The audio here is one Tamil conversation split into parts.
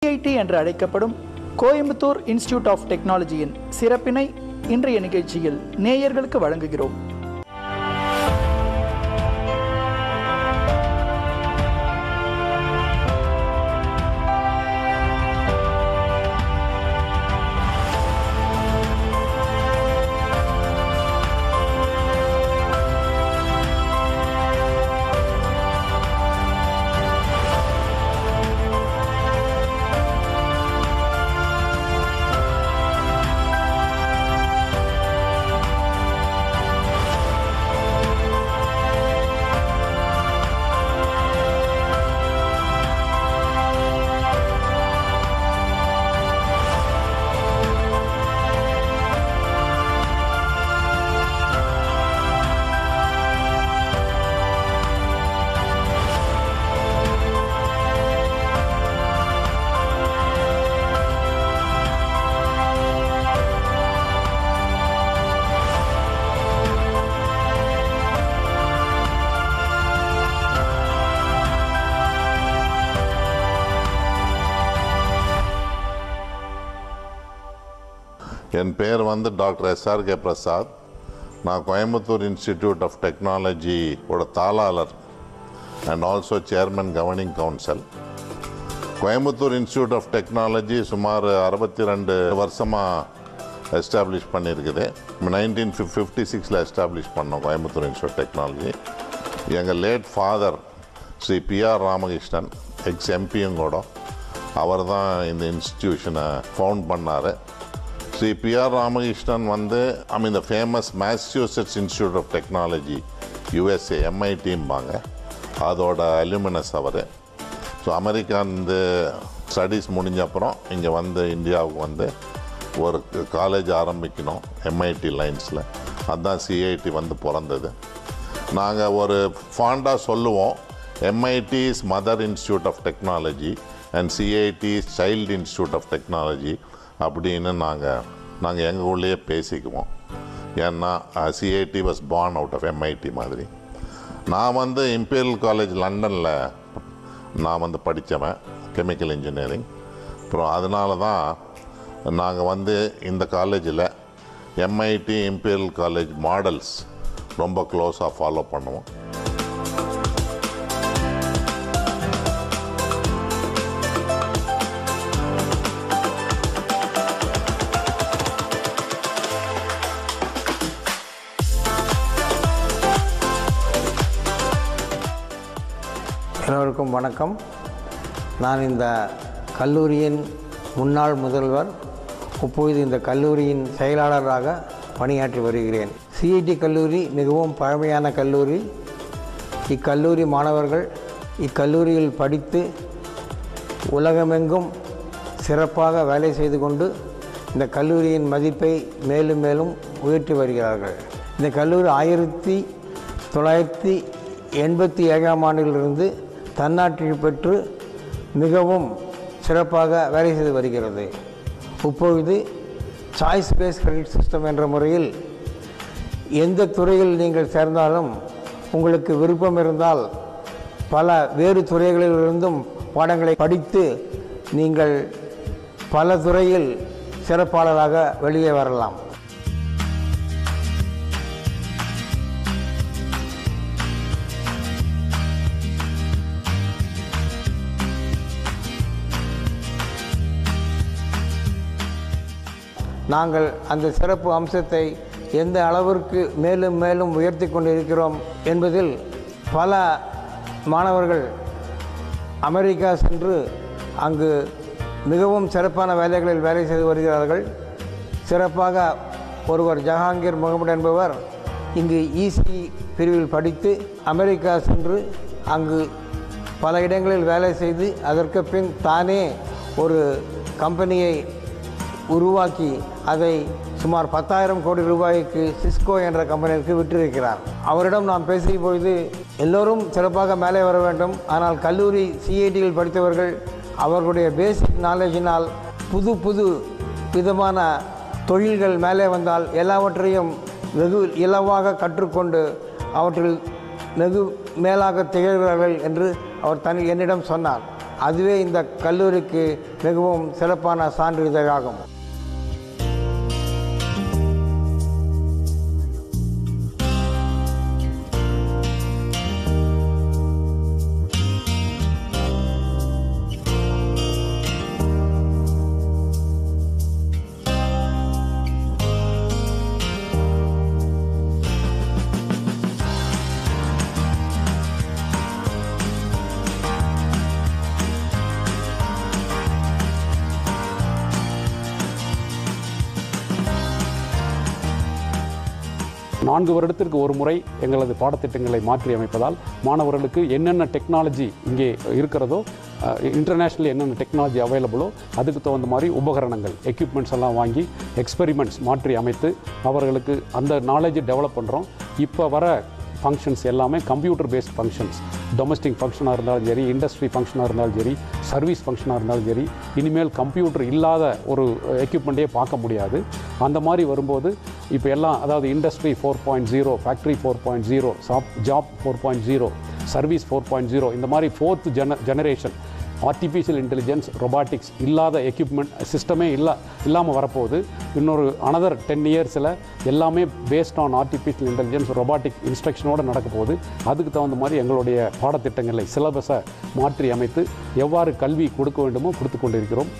சிஐடி என்று அழைக்கப்படும் கோயம்புத்தூர் இன்ஸ்டிடியூட் ஆஃப் டெக்னாலஜியின் சிறப்பினை இன்றைய நிகழ்ச்சியில் நேயர்களுக்கு வழங்குகிறோம் என் பேர் வந்து டாக்டர் எஸ்ஆர்கே பிரசாத் நான் கோயம்புத்தூர் இன்ஸ்டிடியூட் ஆஃப் டெக்னாலஜி ஓட தாளாளர் and also chairman governing council Coimbatore institute of technology சுமார் அறுபத்தி ரெண்டு வருஷமாக எஸ்டாப்ளிஷ் பண்ணியிருக்குது நைன்டீன் ஃபிஃப் ஃபிஃப்டி சிக்ஸில் எஸ்டாப்ளிஷ் பண்ணோம் கோயம்புத்தூர் இன்ஸ்டியூட் டெக்னாலஜி எங்கள் late father Shri P R Ramakrishnan ex எம்பியும் கூட அவர் தான் இந்த இன்ஸ்டிடியூஷனை ஃபவுண்ட் பண்ணார் ஸ்ரீ பிஆர் ராமகிருஷ்ணன் வந்து I mean the famous Massachusetts institute of technology USA எம்ஐடிம்பாங்க அதோட அலுமினஸ் அவர் ஸோ அமெரிக்கா இந்த ஸ்டடீஸ் முடிஞ்ச அப்புறம் இங்கே வந்து இந்தியாவுக்கு வந்து ஒரு காலேஜ் ஆரம்பிக்கணும் எம்ஐடி லைன்ஸில் அதுதான் சிஐடி வந்து பிறந்தது நாங்கள் ஒரு ஃபாண்டாக சொல்லுவோம் MIT is mother institute of technology and CIT is child institute of technology அப்படின்னு நாங்கள் நாங்கள் எங்கள் உள்ளேயே பேசிக்குவோம் ஏன்னா CIT was born out of MIT மாதிரி நான் வந்து இம்பீரியல் காலேஜ் லண்டனில் நான் வந்து படித்தவன் கெமிக்கல் இன்ஜினியரிங் அப்புறம் அதனால தான் நாங்கள் வந்து இந்த காலேஜில் எம்ஐடி இம்பீரியல் காலேஜ் மாடல்ஸ் ரொம்ப க்ளோஸாக ஃபாலோ பண்ணுவோம் எல்லோருக்கும் வணக்கம் நான் இந்த கல்லூரியின் முன்னாள் முதல்வர் இப்பொழுது இந்த கல்லூரியின் செயலாளராக பணியாற்றி வருகிறேன் சிஐடி கல்லூரி மிகவும் பழமையான கல்லூரி இக்கல்லூரி மாணவர்கள் இக்கல்லூரியில் படித்து உலகமெங்கும் சிறப்பாக வேலை செய்து கொண்டு இந்த கல்லூரியின் மதிப்பை மேலும் மேலும் உயர்த்தி வருகிறார்கள் இந்த கல்லூரி ஆயிரத்தி தொள்ளாயிரத்தி எண்பத்தி ஏழாம் ஆண்டிலிருந்து தன்னாட்சி பெற்று மிகவும் சிறப்பாக வேலை செய்து வருகிறது இப்பொழுது சாய்ஸ் பேஸ் கிரெடிட் சிஸ்டம் என்ற முறையில் எந்த துறையில் நீங்கள் சேர்ந்தாலும் உங்களுக்கு விருப்பம் இருந்தால் பல வேறு துறைகளிலிருந்தும் பாடங்களை படித்து நீங்கள் பல துறையில் சிறப்பாளராக வெளியே வரலாம் நாங்கள் அந்த சிறப்பு அம்சத்தை எந்த அளவிற்கு மேலும் மேலும் உயர்த்தி கொண்டிருக்கிறோம் என்பதில் பல மாணவர்கள் அமெரிக்கா சென்று அங்கு மிகவும் சிறப்பான வேலைகளில் வேலை செய்து வருகிறார்கள் சிறப்பாக ஒருவர் ஜஹாங்கீர் முகமது என்பவர் இங்கு இசி பிரிவில் படித்து அமெரிக்கா சென்று அங்கு பல இடங்களில் வேலை செய்து அதற்கு பின் தானே ஒரு கம்பெனியை உருவாக்கி அதை சுமார் பத்தாயிரம் கோடி ரூபாய்க்கு சிஸ்கோ என்ற கம்பெனிக்கு விற்றிருக்கிறார் அவரிடம் நாம் பேசிய பொழுது எல்லோரும் சிறப்பாக மேலே வர வேண்டும் ஆனால் கல்லூரி சிஐடியில் படித்தவர்கள் அவர்களுடைய பேசிக் நாலேஜினால் புது புது விதமான தொழில்கள் மேலே வந்தால் எல்லாவற்றையும் வெகு இலவாக கற்றுக்கொண்டு அவற்றில் வெகு மேலாக திகழ்கிறார்கள் என்று அவர் தனி என்னிடம் சொன்னார் அதுவே இந்த கல்லூரிக்கு மிகவும் சிறப்பான சான்றிதழாகும் நான்கு வருடத்திற்கு ஒரு முறை எங்களது பாடத்திட்டங்களை மாற்றி அமைப்பதால் மாணவர்களுக்கு என்னென்ன டெக்னாலஜி இங்கே இருக்கிறதோ இன்டர்நேஷ்னல் என்னென்ன டெக்னாலஜி அவைலபிளோ அதுக்கு தகுந்த மாதிரி உபகரணங்கள் எக்யூப்மெண்ட்ஸ் எல்லாம் வாங்கி எக்ஸ்பெரிமெண்ட்ஸ் மாற்றி அமைத்து அவர்களுக்கு அந்த நாலேஜை டெவலப் பண்ணுறோம் இப்போ வர ஃபங்க்ஷன்ஸ் எல்லாமே கம்ப்யூட்டர் பேஸ்ட் ஃபங்க்ஷன்ஸ் டொமஸ்டிக் ஃபங்க்ஷனாக இருந்தாலும் சரி இண்டஸ்ட்ரி ஃபங்க்ஷனாக இருந்தாலும் சரி சர்வீஸ் ஃபங்க்ஷனாக இருந்தாலும் சரி இனிமேல் கம்ப்யூட்டர் இல்லாத ஒரு எக்யூப்மெண்ட்டே பார்க்க முடியாது அந்த மாதிரி வரும்போது இப்போ எல்லாம் அதாவது industry four point zero factory four point zero சாப் job four point zero service four point zero இந்த மாதிரி ஃபோர்த் ஜென ஜெனரேஷன் ஆர்டிஃபிஷியல் இன்டெலிஜென்ஸ் ரொபாட்டிக்ஸ் இல்லாத எக்யூப்மெண்ட் சிஸ்டமே இல்லா இல்லாமல் வரப்போகுது இன்னொரு அனதர் டென் இயர்ஸில் எல்லாமே based on artificial intelligence robotic இன்ஸ்ட்ரக்ஷனோடு நடக்க போகுது அதுக்கு தகுந்த மாதிரி எங்களுடைய பாடத்திட்டங்களை சிலபஸை மாற்றி அமைத்து எவ்வாறு கல்வி கொடுக்க வேண்டுமோ கொடுத்து கொண்டிருக்கிறோம்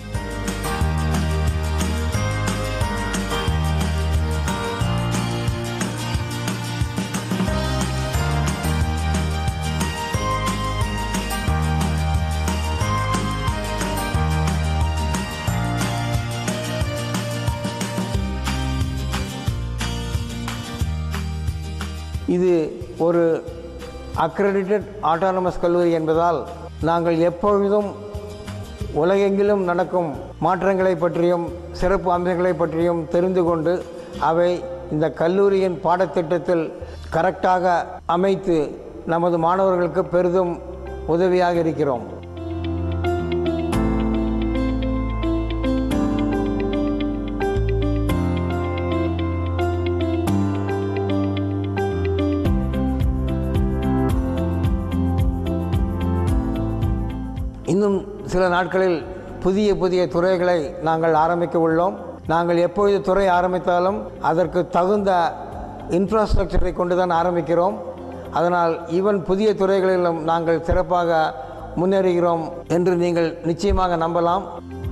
இது ஒரு அக்ரெடிட்டட் ஆட்டானமஸ் கல்லூரி என்பதால் நாங்கள் எப்பொழுதும் உலகெங்கிலும் நடக்கும் மாற்றங்களை பற்றியும் சிறப்பு அம்சங்களை பற்றியும் தெரிந்து கொண்டு அவை இந்த கல்லூரியின் பாடத்திட்டத்தில் கரெக்டாக அமைத்து நமது மாணவர்களுக்கு பெரிதும் உதவியாக இருக்கிறோம் இன்னும் சில நாட்களில் புதிய புதிய துறைகளை நாங்கள் ஆரம்பிக்க உள்ளோம் நாங்கள் எப்பொழுது துறை ஆரம்பித்தாலும் அதற்கு தகுந்த இன்ஃப்ராஸ்ட்ரக்சரை கொண்டு தான் ஆரம்பிக்கிறோம் அதனால் ஈவன் புதிய துறைகளிலும் நாங்கள் சிறப்பாக முன்னேறுகிறோம் என்று நீங்கள் நிச்சயமாக நம்பலாம்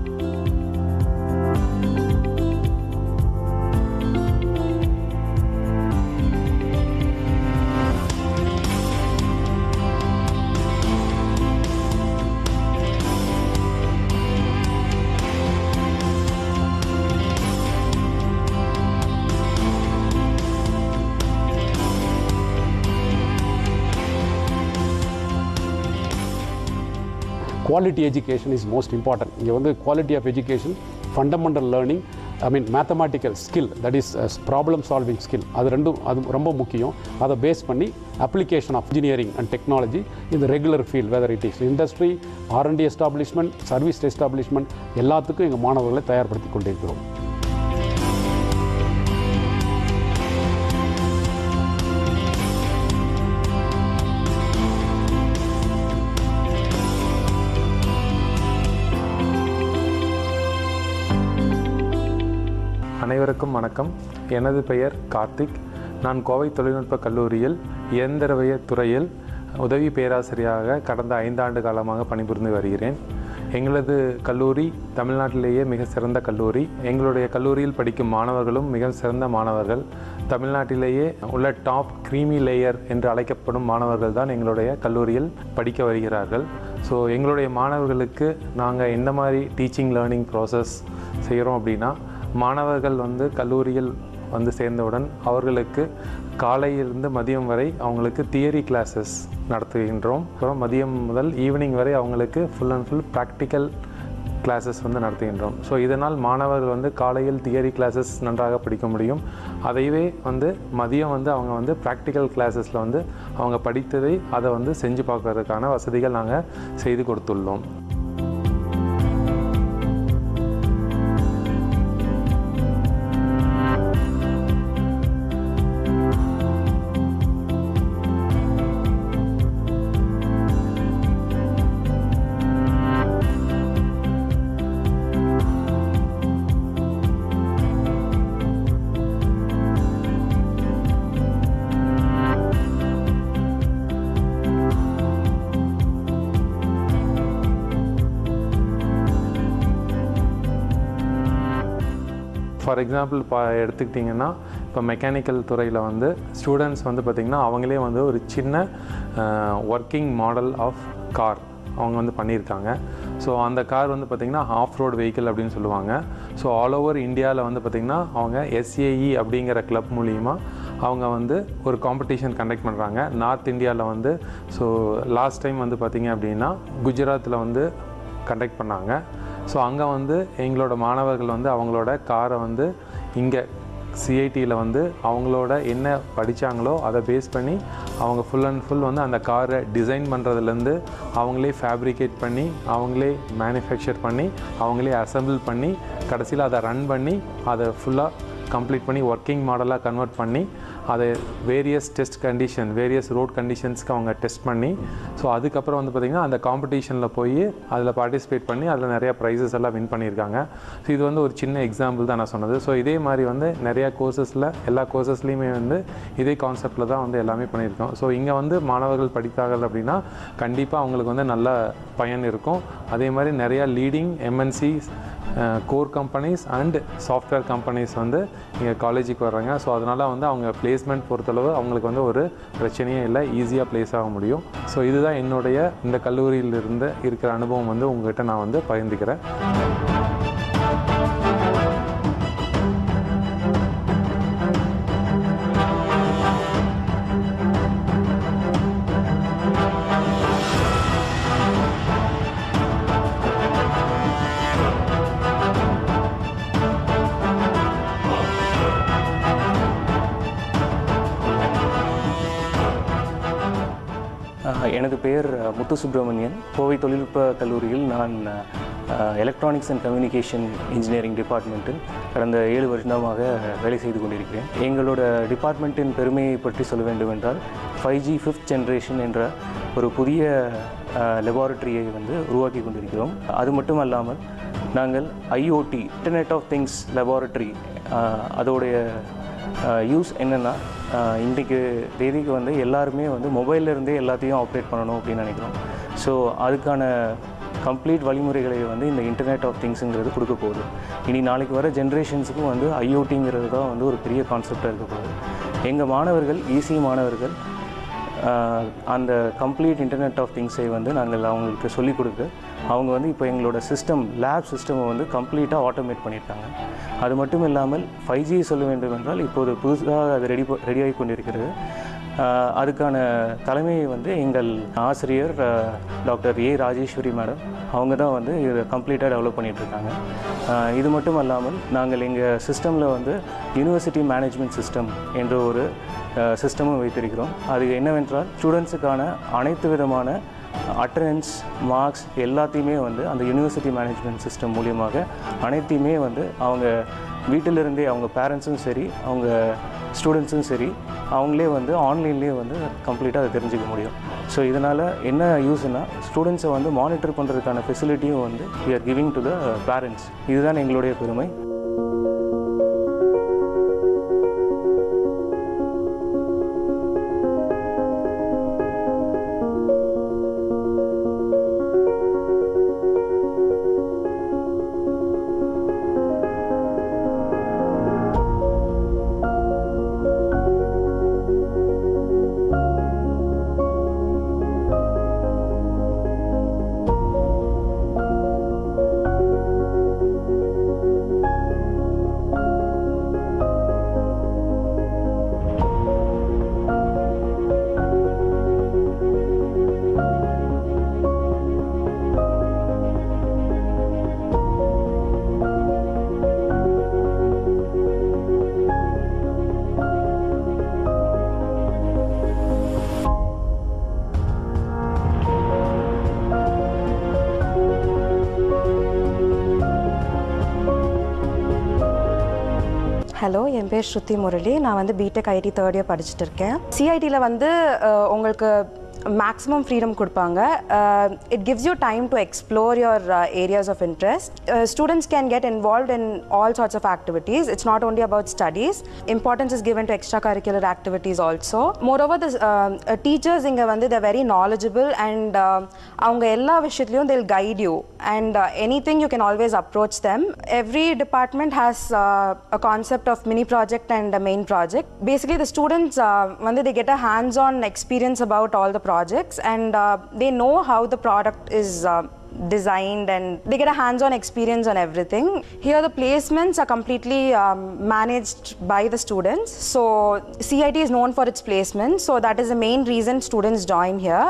quality education is most important இங்கே வந்து quality of education fundamental learning I mean mathematical skill that is problem solving skill அது ரெண்டும் அது ரொம்ப முக்கியம் அதை பேஸ் பண்ணி application of engineering and technology இந்த regular field whether it is industry R and D establishment service establishment எல்லாத்துக்கும் எங்கள் மாணவர்களை தயார்படுத்தி கொண்டிருக்கிறோம் அனைவருக்கும் வணக்கம் எனது பெயர் கார்த்திக் நான் கோவை தொழில்நுட்ப கல்லூரியில் இயந்திரவியல் துறையில் உதவி பேராசிரியராக கடந்த ஐந்தாண்டு காலமாக பணிபுரிந்து வருகிறேன் எங்களது கல்லூரி தமிழ்நாட்டிலேயே மிக சிறந்த கல்லூரி எங்களுடைய கல்லூரியில் படிக்கும் மாணவர்களும் மிக சிறந்த மாணவர்கள் தமிழ்நாட்டிலேயே உள்ள டாப் க்ரீமி லேயர் என்று அழைக்கப்படும் மாணவர்கள் தான் எங்களுடைய கல்லூரியில் படிக்க வருகிறார்கள் ஸோ எங்களுடைய மாணவர்களுக்கு நாங்கள் எந்த மாதிரி டீச்சிங் லேர்னிங் ப்ராசஸ் செய்கிறோம் அப்படின்னா மாணவர்கள் வந்து கல்லூரியில் வந்து சேர்ந்தவுடன் அவர்களுக்கு காலையிலிருந்து மதியம் வரை அவங்களுக்கு தியரி கிளாஸஸ் நடத்துகின்றோம் அப்புறம் மதியம் முதல் ஈவினிங் வரை அவங்களுக்கு full and full practical classes வந்து நடத்துகின்றோம் ஸோ இதனால் மாணவர்கள் வந்து காலையில் தியரி கிளாஸஸ் நன்றாக படிக்க முடியும் அதையவே வந்து மதியம் வந்து அவங்க வந்து ப்ராக்டிக்கல் கிளாஸஸில் வந்து அவங்க படித்ததை அதை வந்து செஞ்சு பார்க்கறதுக்கான வசதிகள் நாங்கள் செய்து கொடுத்துள்ளோம் ஃபார் எக்ஸாம்பிள் இப்போ எடுத்துக்கிட்டிங்கன்னா இப்போ மெக்கானிக்கல் துறையில் வந்து ஸ்டூடெண்ட்ஸ் வந்து பார்த்திங்கன்னா அவங்களே வந்து ஒரு சின்ன ஒர்க்கிங் மாடல் ஆஃப் கார் அவங்க வந்து பண்ணியிருக்காங்க ஸோ அந்த கார் வந்து பார்த்திங்கன்னா ஆஃப் ரோட் வெஹிக்கிள் அப்படின்னு சொல்லுவாங்க ஸோ ஆல் ஓவர் இந்தியாவில் வந்து பார்த்திங்கன்னா அவங்க எஸ்ஏஇ அப்படிங்கிற கிளப் மூலிமா அவங்க வந்து ஒரு காம்படிஷன் கண்டக்ட் பண்ணுறாங்க நார்த் இந்தியாவில் வந்து ஸோ லாஸ்ட் டைம் வந்து பார்த்திங்க அப்படின்னா குஜராத்தில் வந்து கண்டக்ட் பண்ணாங்க ஸோ அங்கே வந்து எங்களோட மாணவர்கள் வந்து அவங்களோட காரை வந்து இங்கே சிஐடியில் வந்து அவங்களோட என்ன படித்தாங்களோ அதை பேஸ் பண்ணி அவங்க ஃபுல் அண்ட் ஃபுல் வந்து அந்த காரை டிசைன் பண்ணுறதுலேருந்து அவங்களே ஃபேப்ரிகேட் பண்ணி அவங்களே மேனுஃபேக்சர் பண்ணி அவங்களே அசெம்பிள் பண்ணி கடைசியில் அதை ரன் பண்ணி அதை ஃபுல்லாக கம்ப்ளீட் பண்ணி ஒர்க்கிங் மாடலாக கன்வெர்ட் பண்ணி அதை various test condition various road கண்டிஷன்ஸ்க்கு அவங்க டெஸ்ட் பண்ணி ஸோ அதுக்கப்புறம் வந்து பார்த்திங்கன்னா அந்த காம்படிஷனில் போய் அதில் பார்ட்டிசிபேட் பண்ணி அதில் நிறையா ப்ரைஸஸ் எல்லாம் வின் பண்ணியிருக்காங்க ஸோ இது வந்து ஒரு சின்ன எக்ஸாம்பிள் தான் நான் சொன்னது ஸோ இதே மாதிரி வந்து நிறையா கோர்சஸில் எல்லா கோர்சஸ்லேயுமே வந்து இதே கான்செப்டில் தான் வந்து எல்லாமே பண்ணியிருக்கோம் ஸோ இங்கே வந்து மாணவர்கள் படித்தார்கள் அப்படின்னா கண்டிப்பாக அவங்களுக்கு வந்து நல்ல பயன் இருக்கும் அதே மாதிரி நிறையா leading MNCs core companies and software companies வந்து இங்கே காலேஜுக்கு வர்றாங்க ஸோ அதனால் வந்து அவங்க பிளேஸ்மெண்ட் பொறுத்தளவு அவங்களுக்கு வந்து ஒரு பிரச்சனையே இல்லை ஈஸியாக ப்ளேஸ் ஆக முடியும் ஸோ இதுதான் என்னுடைய இந்த கல்லூரியிலிருந்து இருக்கிற அனுபவம் வந்து உங்ககிட்ட நான் வந்து பகிர்ந்துக்கிறேன் அஹ், எனது பெயர் அஹ், முத்து சுப்பிரமணியன் கோவை தொழில்நுட்ப கல்லூரியில் நான் எலக்ட்ரானிக்ஸ் அண்ட் கம்யூனிகேஷன் இன்ஜினியரிங் டிபார்ட்மெண்ட்டில் கடந்த ஏழு வருடமாக வேலை செய்து கொண்டிருக்கிறேன் எங்களோட டிபார்ட்மெண்ட்டின் பெருமையை பற்றி சொல்ல வேண்டுமென்றால் ஃபைவ் ஜி ஃபிஃப்த் ஜென்ரேஷன் என்ற ஒரு புதிய லெபார்ட்டரியை வந்து உருவாக்கி கொண்டிருக்கிறோம் அது மட்டும் அல்லாமல் நாங்கள் IOT internet of things laboratory அதோடைய யூஸ் என்னென்னா இன்றைக்கு தேதிக்கு வந்து எல்லாருமே வந்து மொபைல்ல இருந்தே எல்லாத்தையும் ஆப்ரேட் பண்ணணும் அப்படின்னு நினைக்கிறோம் ஸோ அதுக்கான கம்ப்ளீட் வழிமுறைகளை வந்து இந்த இன்டர்நெட் ஆஃப் திங்ஸுங்கிறது கொடுக்க போகுது இனி நாளைக்கு வர ஜென்ரேஷன்ஸுக்கும் வந்து ஐஓடிங்கிறது தான் வந்து ஒரு பெரிய கான்செப்டாக இருக்க போகுது எங்கள் மாணவர்கள் ஈஸி மாணவர்கள் ஆஹ் அந்த கம்ப்ளீட் இன்டர்நெட் ஆஃப் திங்ஸை வந்து நாங்கள் அவங்களுக்கு சொல்லிக் கொடுத்து அவங்க வந்து இப்போ எங்களோட சிஸ்டம் லேப் சிஸ்டமை வந்து கம்ப்ளீட்டாக ஆட்டோமேட் பண்ணியிருக்காங்க அது மட்டும் இல்லாமல் ஃபைவ் ஜி சொல்ல வேண்டும் என்றால் இப்போது புதுசாக அது ரெடி ரெடியாகி கொண்டிருக்கிறது ஆஹ் அதுக்கான தலைமையை வந்து எங்கள் ஆசிரியர் ஆஹ் டாக்டர் ஏ ராஜேஸ்வரி மேடம் அவங்க தான் வந்து இதை கம்ப்ளீட்டாக டெவலப் பண்ணிகிட்ருக்காங்க இது மட்டும் அல்லாமல் நாங்கள் எங்கள் சிஸ்டமில் வந்து யூனிவர்சிட்டி மேனேஜ்மெண்ட் சிஸ்டம் என்ற ஒரு சிஸ்டமும் வைத்திருக்கிறோம் அது என்னவென்றால் ஸ்டூடெண்ட்ஸுக்கான அனைத்து விதமான அட்டண்டன்ஸ் மார்க்ஸ் எல்லாத்தையுமே வந்து அந்த யூனிவர்சிட்டி மேனேஜ்மெண்ட் சிஸ்டம் மூலியமாக அனைத்தையுமே வந்து அவங்க வீட்டிலிருந்தே அவங்க பேரண்ட்ஸும் சரி அவங்க ஸ்டூடெண்ட்ஸும் சரி அவங்களே வந்து ஆன்லைன்லேயே வந்து கம்ப்ளீட்டாக அதை தெரிஞ்சுக்க முடியும் ஸோ இதனால் என்ன யூஸ்னா ஸ்டூடெண்ட்ஸை வந்து மானிட்டர் பண்ணுறதுக்கான ஃபெசிலிட்டியும் வந்து we are giving to the parents இதுதான் எங்களுடைய பெருமை ஹலோ என் பேர் ஸ்ருதி முரளி நான் வந்து பிடெக் ஐடி தேர்ட் இயர் படிச்சுட்டு இருக்கேன் சிஐடியில் வந்து அஹ், உங்களுக்கு மேக்ஸிமம் ஃப்ரீடம் கொடுப்பாங்க it gives you time to explore your areas of interest students can get involve in all sorts of activities it's not only about studies importance is given to extracurricular activities also moreover the uh, uh, teachers இங்கே வந்து they're very knowledgeable and uh, அவங்க எல்லா விஷயத்துலையும் they'll guide you and uh, anything you can always approach them every department has uh, a concept of mini project and a main project basically the students uh, வந்து they get a hands-on experience about all the projects and uh, they know how the product is uh, designed and they get a hands-on experience on everything. Here the placements are completely um, managed by the students. So CIT is known for its placements. So that is the main reason students join here.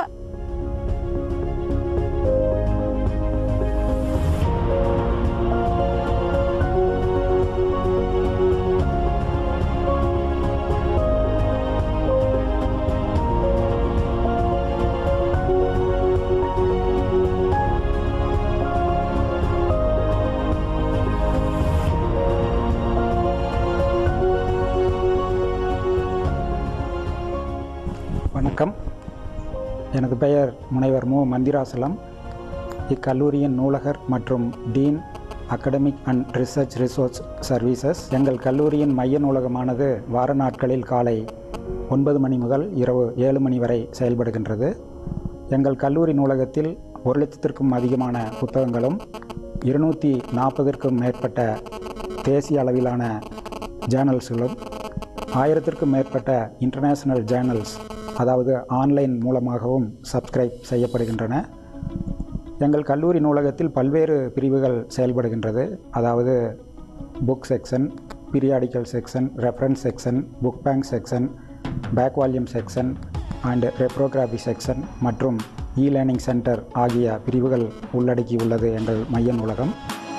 வணக்கம் எனது பெயர் முனைவர் மு மந்திராசலம் இக்கல்லூரியின் நூலகர் மற்றும் dean academic and research resource services எங்கள் கல்லூரியின் மைய நூலகமானது வார நாட்களில் காலை ஒன்பது மணி முதல் இரவு ஏழு மணி வரை செயல்படுகின்றது எங்கள் கல்லூரி நூலகத்தில் ஒரு லட்சத்திற்கும் அதிகமான புத்தகங்களும் இருநூற்றி நாற்பதற்கும் மேற்பட்ட தேசிய அளவிலான ஜேர்னல்ஸ்களும் ஆயிரத்திற்கும் மேற்பட்ட இன்டர்நேஷனல் ஜேர்னல்ஸ் அதாவது ஆன்லைன் மூலமாகவும் சப்ஸ்கிரைப் செய்யப்படுகின்றன எங்கள் கல்லூரி நூலகத்தில் பல்வேறு பிரிவுகள் செயல்படுகின்றது அதாவது book section periodical section reference section book bank section back volume section and reprography section மற்றும் இ லேர்னிங் சென்டர் ஆகிய பிரிவுகள் உள்ளடக்கியுள்ளது எங்கள் மைய நூலகம்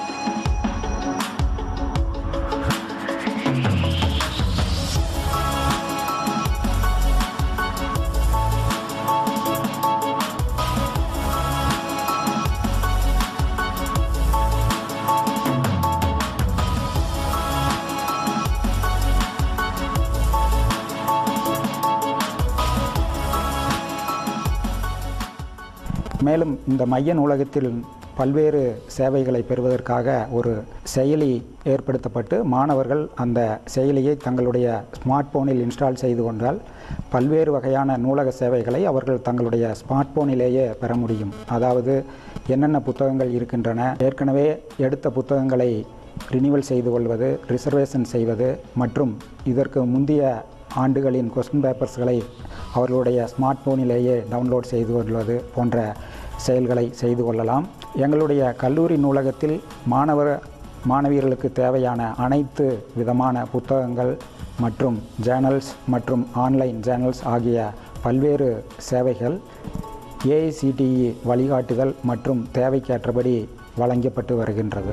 மேலும் இந்த மைய நூலகத்தில் பல்வேறு சேவைகளை பெறுவதற்காக ஒரு செயலி ஏற்படுத்தப்பட்டு மாணவர்கள் அந்த செயலியை தங்களுடைய ஸ்மார்ட் போனில் இன்ஸ்டால் செய்து கொண்டால் பல்வேறு வகையான நூலக சேவைகளை அவர்கள் தங்களுடைய ஸ்மார்ட் போனிலேயே பெற முடியும் அதாவது என்னென்ன புத்தகங்கள் இருக்கின்றன ஏற்கனவே எடுத்த புத்தகங்களை ரினிவல் செய்து கொள்வது ரிசர்வேஷன் செய்வது மற்றும் இதற்கு முந்தைய ஆண்டுகளின் கொஸ்டின் பேப்பர்ஸ்களை அவர்களுடைய ஸ்மார்ட் போனிலேயே டவுன்லோட் செய்து கொள்வது போன்ற செயல்களை செய்து கொள்ளலாம் எங்களுடைய கல்லூரி நூலகத்தில் மாணவர் மாணவியர்களுக்கு தேவையான அனைத்து விதமான புத்தகங்கள் மற்றும் ஜேர்னல்ஸ் மற்றும் ஆன்லைன் ஜேர்னல்ஸ் ஆகிய பல்வேறு சேவைகள் ஏஐசிடிஇ வழிகாட்டுதல் மற்றும் தேவைக்கேற்றபடி வழங்கப்பட்டு வருகின்றது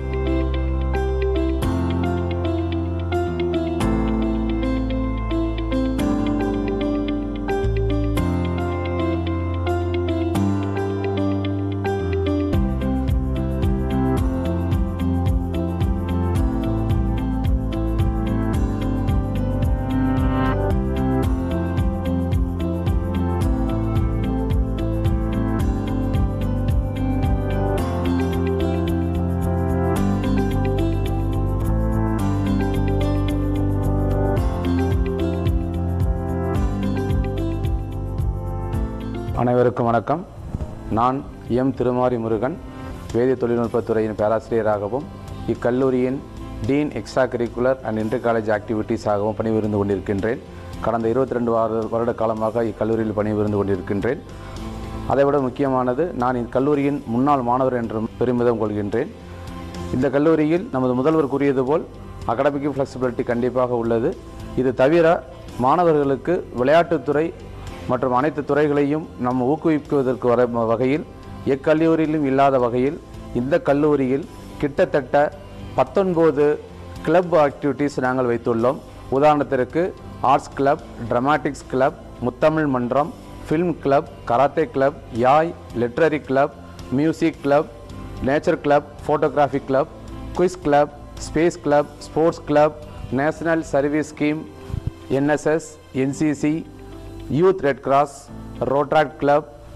அனைவருக்கும் வணக்கம் நான் எம் திருமாரி முருகன் வேதிய தொழில்நுட்பத்துறையின் பேராசிரியராகவும் இக்கல்லூரியின் dean extra curricular and inter college ஆக்டிவிட்டீஸாகவும் பணிபுரிந்து கொண்டிருக்கின்றேன் கடந்த இருபத்தி ரெண்டு வார வருட காலமாக இக்கல்லூரியில் பணிபுரிந்து கொண்டிருக்கின்றேன் அதைவிட முக்கியமானது நான் இக்கல்லூரியின் முன்னாள் மாணவர் என்றும் பெருமிதம் கொள்கின்றேன் இந்த கல்லூரியில் நமது முதல்வர் கூறியது போல் அகடமிக் ஃப்ளெக்சிபிலிட்டி கண்டிப்பாக உள்ளது இது தவிர மாணவர்களுக்கு விளையாட்டுத்துறை மற்றும் அனைத்து துறைகளையும் நம்ம ஊக்குவிக்குவதற்கு வர வகையில் எக்கல்லூரியிலும் இல்லாத வகையில் இந்த கல்லூரியில் கிட்டத்தட்ட பத்தொன்பது கிளப் ஆக்டிவிட்டீஸ் நாங்கள் வைத்துள்ளோம் உதாரணத்திற்கு ஆர்ட்ஸ் கிளப் ட்ரமாட்டிக்ஸ் கிளப் முத்தமிழ் மன்றம் ஃபில்ம் கிளப் கராத்தே கிளப் யாய் literary club music club nature club photography club quiz club space club sports club national service scheme NSS NCC youth red cross rotaract club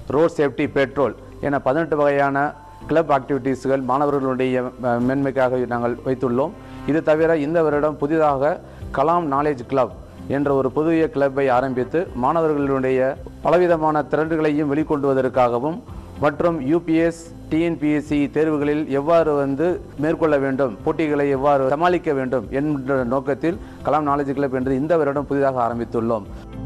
road safety patrol என பதினெட்டு வகையான கிளப் ஆக்டிவிட்டீஸ்கள் மாணவர்களுடைய அஹ், மேன்மைக்காக நாங்கள் வைத்துள்ளோம் இது தவிர இந்த வருடம் புதிதாக கலாம் நாலேஜ் கிளப் என்ற ஒரு புதிய கிளப்பை ஆரம்பித்து மாணவர்களுடைய பலவிதமான திறன்களையும் வெளிக்கொண்டுவதற்காகவும் மற்றும் யூபிஎஸ் டிஎன்பிஎஸ்சி தேர்வுகளில் எவ்வாறு வந்து மேற்கொள்ள வேண்டும் போட்டிகளை எவ்வாறு சமாளிக்க வேண்டும் என்ற நோக்கத்தில் கலாம் நாலேஜ் கிளப் என்று இந்த வருடம் புதிதாக ஆரம்பித்துள்ளோம்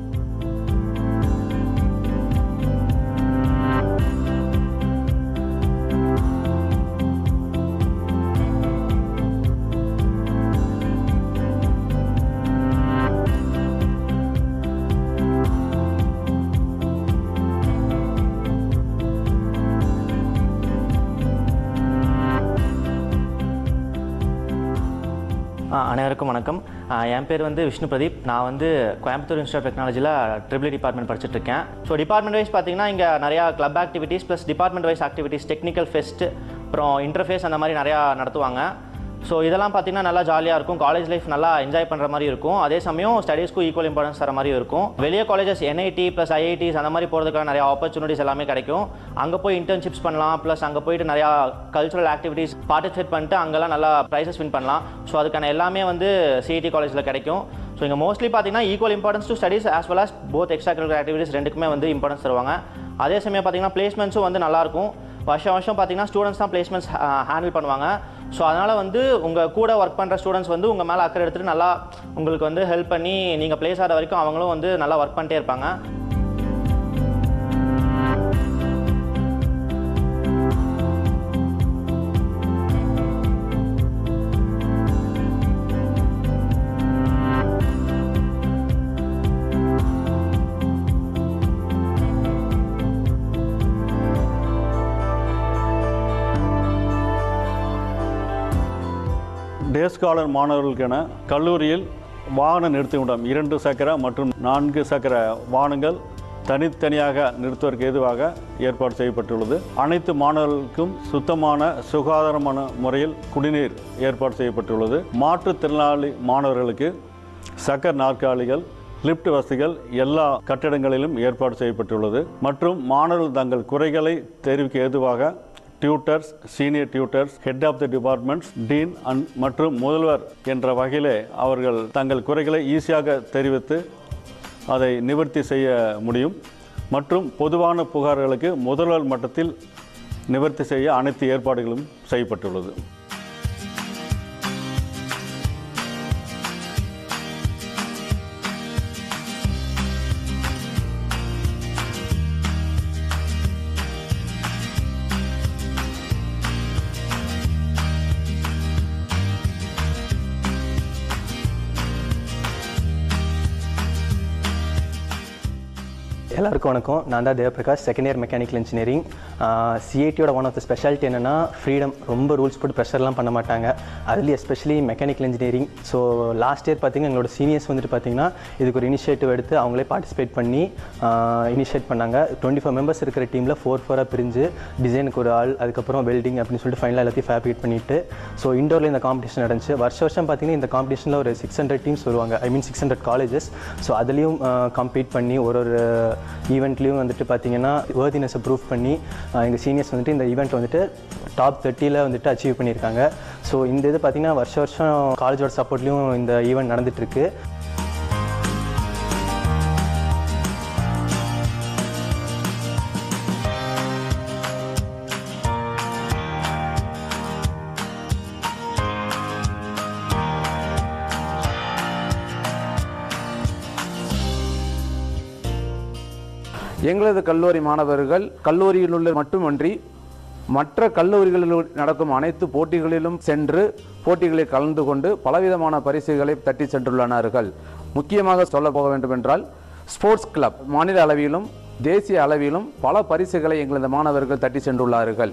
ஆ, அனைவருக்கும் வணக்கம் ஆ, என் பேர் வந்து விஷ்ணு பிரதீப் நான் வந்து கோயம்புத்தூர் இன்ஸ்டியூட் ஆஃப் டெக்னாலஜியில் ட்ரிபிள் டிபார்ட்மெண்ட் படிச்சுட்டு இருக்கேன் ஸோ டிபார்ட்மெண்ட் வைஸ் பார்த்தீங்கன்னா இங்கே நிறையா club activities plus department wise activities technical fest அப்புறம் இன்டர்ஃபேஸ் அந்த மாதிரி நிறையா நடத்துவாங்க ஸோ இதெல்லாம் பார்த்தீங்கன்னா நல்லா ஜாலியாக இருக்கும் காலேஜ் லைஃப் நல்லா என்ஜாய் பண்ணுற மாதிரி இருக்கும் அதே சமயம் ஸ்டடீஸ்க்கும் ஈக்குவல் இம்பார்ட்டன்ஸ் தர மாதிரி இருக்கும் வெளியே காலேஜஸ் என்ஐடி ப்ளஸ் ஐஐடிஸ் அந்த மாதிரி போகிறதுக்கான நிறைய ஆப்பர்ச்சுனிட்டிஸ் எல்லாமே கிடைக்கும் அங்கே போய் இன்டர்ன்ஷிப்ஸ் பண்ணலாம் ப்ளஸ் அங்கே போயிட்டு நிறையா கல்ச்சுரல் ஆக்டிவிட்டீஸ் பார்ட்டிசிபேட் பண்ணிட்டு அங்கெல்லாம் நல்லா ப்ரைஸஸ் வின் பண்ணலாம் ஸோ அதுக்கான எல்லாமே வந்து சிஇடி காலேஜில் கிடைக்கும் ஸோ இங்கே மோஸ்ட்லி பார்த்தீங்கன்னா equal importance to studies as well as both extra curricular activities ரெண்டுக்குமே வந்து இம்பார்ட்டன்ஸ் தருவாங்க அதே சமயம் பார்த்தீங்கன்னா பிளேஸ்மெண்ட்ஸும் வந்து நல்லாயிருக்கும் வருஷம் வருஷம் பார்த்தீங்கன்னா ஸ்டூடெண்ட்ஸ் தான் பிளேஸ்மெண்ட்ஸ் ஹேண்டில் பண்ணுவாங்க ஸோ அதனால் வந்து உங்கள் கூட ஒர்க் பண்ணுற ஸ்டூடெண்ட்ஸ் வந்து உங்கள் மேலே அக்கறை எடுத்துகிட்டு நல்லா உங்களுக்கு வந்து ஹெல்ப் பண்ணி நீங்கள் ப்ளேஸ் ஆகிற வரைக்கும் அவங்களும் வந்து நல்லா ஒர்க் பண்ணிட்டே இருப்பாங்க டே ஸ்காலர் மாணவர்களுக்கென கல்லூரியில் வாகன நிறுத்துமிடம் இரண்டு சக்கர மற்றும் நான்கு சக்கர வாகனங்கள் தனித்தனியாக நிறுத்துவதற்கு ஏதுவாக ஏற்பாடு செய்யப்பட்டுள்ளது அனைத்து மாணவர்களுக்கும் சுத்தமான சுகாதாரமான முறையில் குடிநீர் ஏற்பாடு செய்யப்பட்டுள்ளது மாற்றுத்திறனாளி மாணவர்களுக்கு சக்கர நாற்காலிகள் லிஃப்ட் வசதிகள் எல்லா கட்டிடங்களிலும் ஏற்பாடு செய்யப்பட்டுள்ளது மற்றும் மாணவர்கள் தங்கள் குறைகளை தெரிவிக்க ஏதுவாக tutors senior tutors head of the departments dean and மற்றும் முதல்வர் என்ற வகையிலே அவர்கள் தங்கள் குறைகளை ஈஸியாக தெரிவித்து அதை நிவர்த்தி செய்ய முடியும் மற்றும் பொதுவான புகார்களுக்கு முதல்வர் மட்டத்தில் நிவர்த்தி செய்ய அனைத்து ஏற்பாடுகளும் செய்யப்பட்டுள்ளது எல்லாருக்கும் வணக்கம் நான் தான் Devaprakash second year mechanical engineering சிஐடியோட ஒன் ஆஃப் த ஸ்பெஷாலிட்டி என்னென்னா ஃப்ரீடம் ரொம்ப ரூல்ஸ் போட்டு ப்ரெஷர்லாம் பண்ண மாட்டாங்க அதுலேயும் especially mechanical engineering so last year பார்த்தீங்கன்னா எங்களோட சீனியர்ஸ் வந்துட்டு பார்த்தீங்கன்னா இதுக்கு ஒரு இனிஷியேட்டிவ் எடுத்து அவங்களே பார்ட்டிசிபேட் பண்ணி இனிஷியேட் பண்ணாங்க டுவெண்ட்டி ஃபோர் மெம்பர்ஸ் இருக்கிற டீமில் ஃபோர் ஃபோராக பிரிஞ்சு டிசைனுக்கு ஒரு ஆள் அதுக்கப்புறம் வெல்டிங் அப்படின்னு சொல்லிட்டு ஃபைனலாக எல்லாத்தையும் ஃபேப்ரிகேட் பண்ணிட்டு ஸோ இண்டோரில் இந்த காம்படிஷன் நடந்துச்சு வருஷ வருஷம் பார்த்தீங்கன்னா இந்த காம்படிஷனில் ஒரு சிக்ஸ் ஹண்ட்ரட் டீம்ஸ் வருவாங்க I mean six hundred colleges so அதுலேயும் கம்ப்ளீட் பண்ணி ஒரு ஒரு ஈவெண்ட்லேயும் வந்துட்டு பார்த்தீங்கன்னா வேர்தினஸை ப்ரூவ் பண்ணி எங்கள் சீனியர்ஸ் வந்துட்டு இந்த ஈவெண்ட் வந்துட்டு டாப் தேர்ட்டியில் வந்துட்டு அச்சீவ் பண்ணியிருக்காங்க ஸோ இந்த இது பார்த்தீங்கன்னா வருஷ வருஷம் காலேஜோட சப்போர்ட்லேயும் இந்த ஈவெண்ட் நடந்துட்டுருக்கு எங்களது கல்லூரி மாணவர்கள் கல்லூரியில் உள்ள மட்டுமன்றி மற்ற கல்லூரிகளில் நடக்கும் அனைத்து போட்டிகளிலும் சென்று போட்டிகளில் கலந்து கொண்டு பலவிதமான பரிசுகளை தட்டி சென்றுள்ளனர்கள் முக்கியமாக சொல்ல போக வேண்டுமென்றால் ஸ்போர்ட்ஸ் கிளப் மாநில அளவிலும் தேசிய அளவிலும் பல பரிசுகளை எங்களது மாணவர்கள் தட்டி சென்றுள்ளார்கள்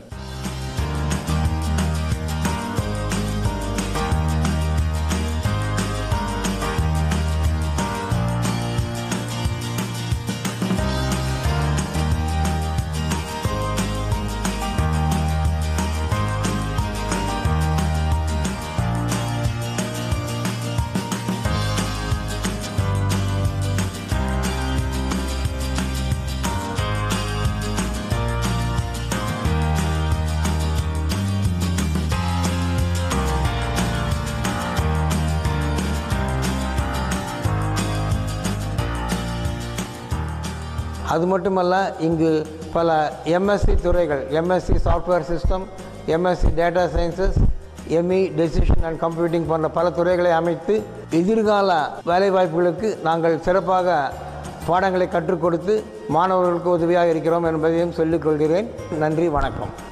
அது மட்டுமல்ல இங்கு பல எம்எஸ்சி துறைகள் MSc software system MSc data sciences ME decision and computing போன்ற பல துறைகளை அமைத்து எதிர்கால வேலைவாய்ப்புகளுக்கு நாங்கள் சிறப்பாக பாடங்களை கற்றுக் கொடுத்து மாணவர்களுக்கு உதவியாக இருக்கிறோம் என்பதையும் சொல்லிக் கொள்கிறேன் நன்றி வணக்கம்